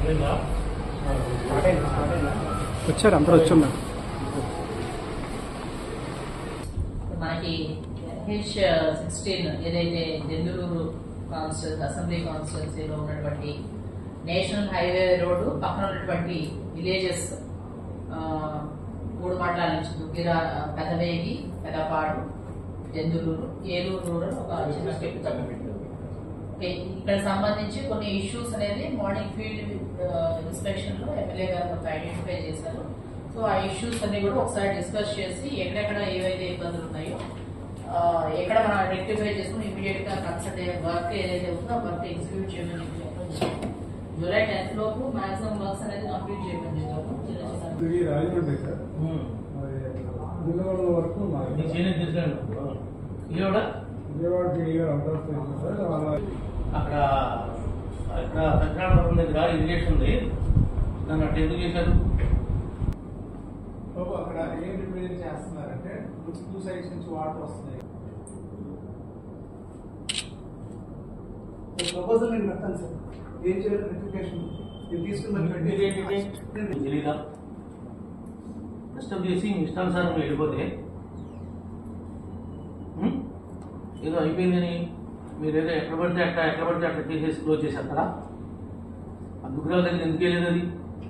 వచ్చారు అందరూ వచ్చున్నారు మనకి హెచ్ సిక్స్టీన్ ఏదైతే దెందులూరు కాన్స్టిట్యూన్సీ అసెంబ్లీ కాన్స్టిట్యున్సీలో ఉన్నటువంటి నేషనల్ హైవే రోడ్డు పక్కన ఉన్నటువంటి విలేజెస్ మూడు మండలాల నుంచి దుగ్గిర పెదవేగి పెదపాడు దెందులూరు ఏలూరు రూరల్ ఒక చిన్న స్టెప్ ఓకే, ఇక్కడ సంబంధించి కొన్ని ఇష్యూస్ అనేది మార్నింగ్ ఫీల్డ్ ఇన్స్పెక్షన్ లో ఎమ్మెల్యే గారు కొంత ఐడెంటిఫై చేశారు సో ఆ ఇష్యూస్ అన్ని కూడా ఒకసారి డిస్కస్ చేసి ఎక్కడెక్కడ ఏవైతే ఇబ్బందులు ఉన్నాయో ఆ, ఎక్కడ మనం రెక్టిఫై చేసుకుని ఇమీడియట్ గా కన్సల్ట్ అయ్యే వర్క్ ఏదైతే ఉందో ఆ వర్క్ ఎగ్జిక్యూట్ చేయమని చెప్పి చెప్పడం జరిగింది. జూలై టెన్త్ లోపు మాక్సిమం వర్క్స్ అనేది కంప్లీట్ చేయమని చెప్పాము చిన్న చిన్న ఇది రాజమండ్రి సార్ మరి విజయవాడ వరకు మాది. నీకు చేయలేదు తెలుసు ఈరోడ విజయవాడ పీడిగా అవుట్ ఆఫ్ స్టేషన్ సార్ వాళ్ళ అక్కడ అక్కడ సత్యనారాయణ దగ్గర ఇరిగేషన్ ఉంది దాన్ని అట్లా ఎందుకు చేశారు బాబు అక్కడ ఏం రిప్రజెంట్ చేస్తున్నారంటే టూ సైడ్స్ నుంచి వాటర్ వస్తున్నాయి ప్రపోజల్ నేను పెడతాను సార్ ఏం చేయాలి రెక్టిఫికేషన్ నేను తీసుకుని మీకు తెలీదా డిస్టర్బ్ చేసి మీ ఇష్టానుసారం మీరు వెళ్ళిపోతే ఉం? ఏదో అయిపోయిందని మీరు ఏదో ఎక్కడ పడితే అక్కడ ఎక్కడ పడితే అక్కడ చేసేసి క్లోజ్ చేసేస్తారా ఆ దుగ్గురాల దగ్గర ఎందుకు వెళ్ళేది అది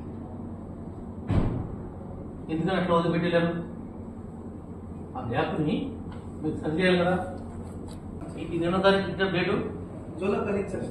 ఎందుకని అట్లా వదిలిపెట్టేశారు ఆ గ్యాప్ని మీరు సరి చేయాలి కదా ఇది ఎన్నో తారీఖు ఇచ్చారు డేటు జూలై పదిహేను సార్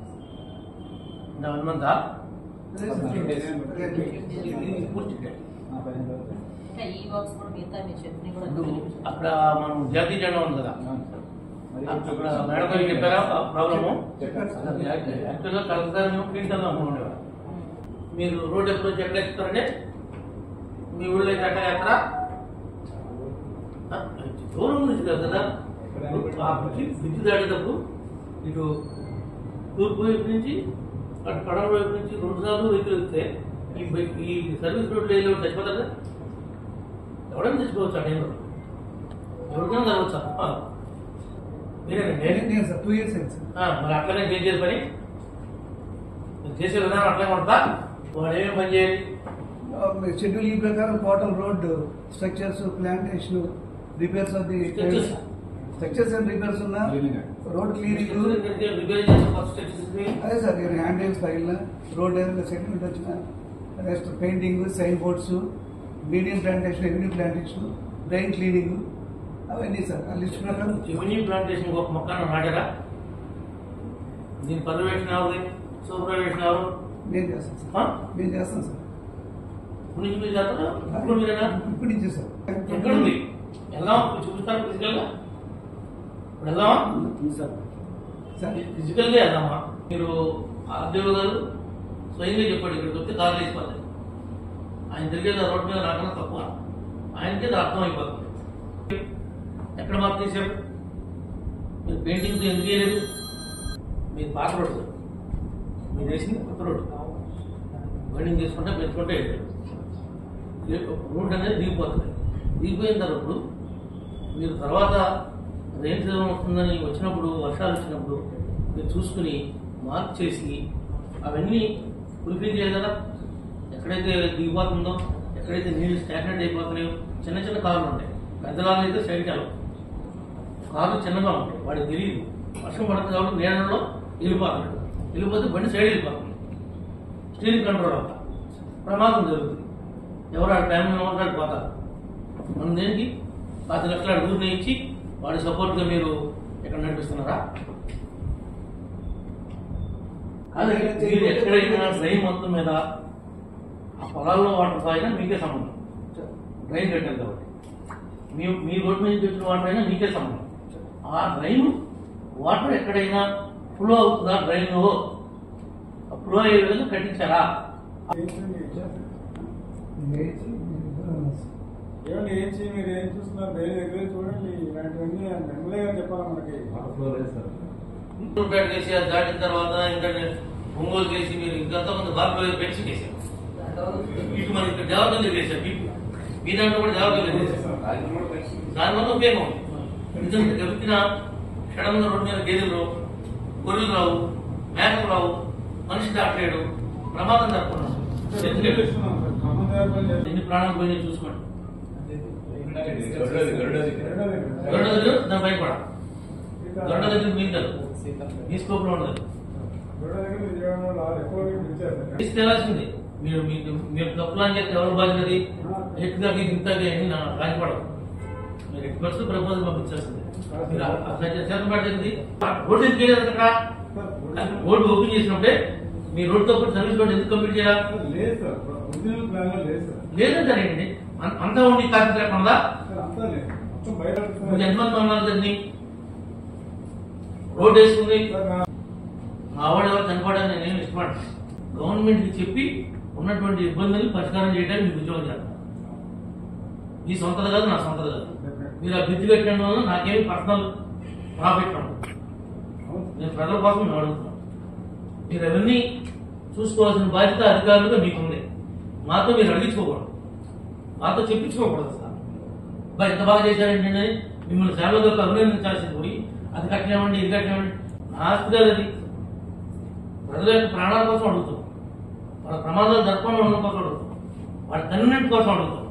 నా వన్ మంతా అదే సార్. ఇది పూర్తి డేట్ ఇంకా ఈ వర్క్స్ కూడా మిగతా మీరు చెప్పినవి కూడా ఇప్పుడు అక్కడ మనం జాతీయ జెండా ఉంది కదా అక్కడ మేడం గారికి చెప్పారా ప్రాబ్లము చెప్పారు సార్. యాక్చువల్గా కలెక్టర్ మేము ప్రింట్ అలా ఉండేవారు మీరు రోడ్ అప్రోచ్ ఎక్కడ ఎక్కుతారంటే మీ ఊళ్ళో అయితే ఎక్కడ ఎక్కడా దూరం నుంచి కాదు కదా ఇప్పుడు ఆ బ్రిడ్జి బ్రిడ్జి దాటేటప్పుడు ఇటు తూర్పు వైపు నుంచి అటు పడవ వైపు నుంచి రెండు సార్లు వెహికల్ వస్తే ఈ బై- ఈ సర్వీస్ రోడ్లో వెళ్ళి చచ్చిపోతారు ఎవరైనా చచ్చిపోవచ్చు ఆ టైంలో ఎవరికైనా జరగవచ్చు తప్ప మీరేనండి నేను- నేను సార్ టూ ఇయర్స్ అయింది సార్ ఆ, మరి అట్లనే చేసేది పని మీరు చేసే విధానం అట్లనే ఉంటుందా వాడు ఏమేమి పని చేయాలి షెడ్యూల్ ఈ ప్రకారం total road structures plantation repairs of the Structures. Structures and repairs ఉన్న రోడ్ క్లీనింగ్ రిపేర్ చేసే ఫస్ట్ వచ్చేసి అదే సార్ నేను హ్యాండ్ రైల్స్ తగిలిన రోడ్ ఏదైనా సెటిల్మెంట్ వచ్చిన next painting sign boards medium plantation avenue plantation drain cleaning అవన్నీ సార్ ఆ లిస్ట్ ప్రకారం రెవెన్యూ ప్లాంటేషన్ ఒక మొక్కను నాటారా దీని పర్యవేక్షణ ఎవరిది సూపర్వేషన్ ఎవరు నేను చేస్తాను సార్ ఆ? నేను చేస్తాను సార్ ఇప్పుడు నుంచి మీరు చేస్తారా ఇప్పుడు మీరేనా ఇప్పుడు నుంచి సార్ ఎక్కడ ఉంది వెళ్దాం చూపిస్తారు ఫిజికల్గా ఇప్పుడు వెళ్దామా సార్ ఫిజికల్గా వెళ్దామా మీరు ఆర్డీఓ గారు స్వయంగా చెప్పాడు ఇక్కడికి వస్తే కారు వేసిపోతాయి ఆయన తిరిగేది రోడ్డు మీద రాకన్నా తక్కువ ఆయనకి అది అర్థం అయిపోతుంది ఎక్కడ మార్పు చేశారు మీరు పెయింటింగ్ ఎందుకు చేయలేదు మీరు పాత రోడ్డు మీరు వేసింది కొత్త రోడ్డు బైండింగ్ చేసుకుంటే పెంచుకుంటే రోడ్ అనేది దిగిపోతుంది దిగిపోయిన తర్వాత మీరు తర్వాత రెయిన్ సీజన్ వస్తుందని వచ్చినప్పుడు వర్షాలు వచ్చినప్పుడు మీరు చూసుకుని మార్క్ చేసి అవన్నీ ఫుల్ఫిల్ చేయాలి కదా ఎక్కడైతే దిగిపోతుందో ఎక్కడైతే నీళ్ళు స్టాగ్నెట్ అయిపోతున్నాయో చిన్న చిన్న కార్లు ఉంటాయి పెద్దలాగా అయితే సైడ్కి వెళ్ళవు కార్లు చిన్నగా ఉంటాయి వాడికి తెలియదు వర్షం పడుతుంది కాబట్టి నీళ్ళలో వెళ్ళిపోతున్నాడు వెళ్ళిపోతే బండి సైడ్ వెళ్ళిపోతుంది స్టీరింగ్ కంట్రోల్ అవుతా ప్రమాదం జరుగుతుంది ఎవరు ఆ టైం ఉంటాడు పోతారు మనం దేనికి పది లక్షల అడుగుని ఇచ్చి వాడి సపోర్ట్గా మీరు ఎక్కడ నడిపిస్తున్నారా కాదు మీరు ఎక్కడైనా డ్రైన్ మొత్తం మీద ఆ పొలాల్లో వాటర్ తాగినా మీకే సంబంధం డ్రైన్ కట్టారు కాబట్టి మీ మీ రోడ్డు మీద తెచ్చిన వాటర్ అయినా మీకే సంబంధం ఆ డ్రైన్ వాటర్ ఎక్కడైనా ఫ్లో అవుతుందా డ్రైన్లో ఫ్లో అయ్యే విధంగా కట్టించారా ఏమండి ఏం చేయి మీరు ఏం చూస్తున్నారు వేరే దగ్గర చూడండి ఇలాంటివన్నీ ఎమ్మెల్యే గారు చెప్పాలి మనకి ఇంప్రూవ్మెంట్ చేసి అది దాటిన తర్వాత ఇంకా ఒంగోలు చేసి మీరు ఇంకంతా మంది బాగా పెన్షన్ చేశారు ఇటు మనకి ఇక్కడ దేవతలు చేశారు మీకు మీ దాంట్లో కూడా దేవతలు చేశారు దానివల్ల ఉపయోగం ఉంది ఎందుకంటే గెలిపిన క్షణంగా రోడ్డు మీద గేదెలు రావు గొర్రెలు రావు మేకలు రావు మనిషి దాటలేడు ప్రమాదం జరగకుండా ఎందుకంటే ఇస్తున్నాం సార్. ఖమ్మం వ్యాపారం చేస్తున్నాం. ఎన్ని ప్రాణాలు పోయినాయి చూసుకోండి రెండోది కదా. గరుడ దగ్గర దాని భయపడ ఇక గరుడ దగ్గర మీరు కాదు మీ స్కోప్ లో ఉండదు రెండో దగ్గర విజయవాడలో ఆరు ఎక్కువ రేట్లు ఇచ్చారు సార్. తీసి తేలాల్సింది మీరు మీకు మీరు తప్పులు అని చెప్తే ఎవరు బాధ్యతది ఎట్టుగా మీకు ఇంతగా అని నా రాజపడదు మీరు ఎట్టి పరిస్థితులు ప్రపోజల్ పంపించాల్సింది మీరు అట్లా చేత పడుతుంది రోడ్డు ఎందుకు వేయలేదు అక్కడ సార్, రోడ్డు ఓపెన్ చేసినప్పుడే మీ రోడ్డుతో పాటు సర్వీస్ రోడ్ ఎందుకు కంప్లీట్ చేయాలి సార్, లేదు సార్ ఒరిజినల్ ప్లాన్ లో లేదు సార్ లేదంటారేంటి అం- అంతా ఉండి కాపీ లేకుండా సార్ అంతా లేదు మొత్తం బయట ఇప్పుడు ఎంతమంది ఉన్నారు దాన్ని రోడ్ వేసుకుంది సార్, నా- మా ఆవిడ ఎవరు చనిపోవడానికి నేను ఇష్టపడను గవర్నమెంట్ కి చెప్పి ఉన్నటువంటి ఇబ్బందులు పరిష్కారం చేయడానికి మీకు ఉద్యోగం చేస్తాను మీ సొంతది కాదు నా సొంతది కాదు మీరు ఆ బ్రిడ్జ్ కట్టడం వల్ల నాకేమి పర్సనల్ ప్రాఫిట్ ఉండదు అవును సార్. నేను ప్రజల కోసం నేను అడుగుతున్నాను మీరు అవన్నీ చూసుకోవాల్సిన బాధ్యత అధికారులుగా మీకుంది మాతో మీరు అడిగించుకోకూడదు మాతో చెప్పించుకోకూడదు సార్ బా ఎంత బాగా చేశారండి అని మిమ్మల్ని సేవలో అభినందించాల్సింది పోయి అది కట్టినామండి ఇది కట్టినామండి నా ఆస్తి కాదు అది ప్రజల యొక్క ప్రాణాల కోసం అడుగుతాం వాళ్ళ ప్రమాదాలు జరగకుండా ఉండడం కోసం అడుగుతాం వాళ్ళ కన్వీనెంట్ కోసం అడుగుతాం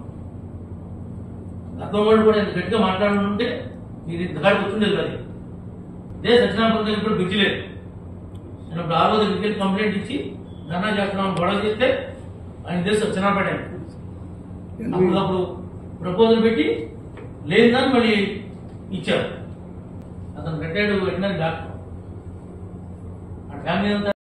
గతం వాళ్ళు కూడా ఇంత గట్టిగా మాట్లాడుతుంటే మీరు ఇంతకాడికి వచ్చిండేది కాదు ఇదే సత్యనారాయణ ఇప్పుడు బ్రిడ్జ్ లేదు నేను ఇప్పుడు ఆరో దగ్గరికి వెళ్ళి కంప్లైంట్ ఇచ్చి ధర్నా చేస్తున్నాం గొడవ చేస్తే ఆయన తెలిసి సత్యనారాయణ అప్పుడు ప్రపోజల్ పెట్టి లేదని మళ్ళీ ఇచ్చారు అతను రిటైర్డ్ వెటనరీ డాక్టర్ ఆ ఫ్యామిలీ అంతా